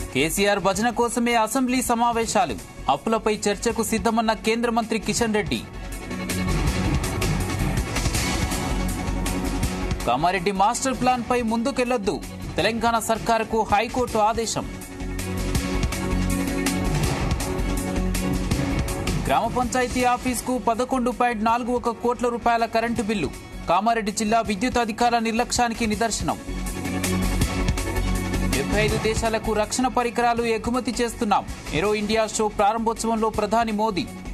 కేసీఆర్ భజన కోసమే అసెంబ్లీ సమావేశాలు అప్పులపై చర్చకు సిద్ధమన్న కేంద్ర మంత్రి కిషన్ రెడ్డి కామారెడ్డి మాస్టర్ ప్లాన్ పై ముందుకెళ్లొద్దు తెలంగాణ సర్కారుకు హైకోర్టు ఆదేశం గ్రామ పంచాయతీ ఆఫీస్కు పదకొండు పాయింట్ నాలుగు ఒక కోట్ల రూపాయల కరెంటు బిల్లు కామారెడ్డి జిల్లా విద్యుత్ అధికారుల నిర్లక్ష్యానికి నిదర్శనం డెబ్బై ఐదు దేశాలకు రక్షణ పరికరాలు ఎగుమతి చేస్తున్నాం ఏరో ఇండియా షో ప్రారంభోత్సవంలో ప్రధాని మోదీ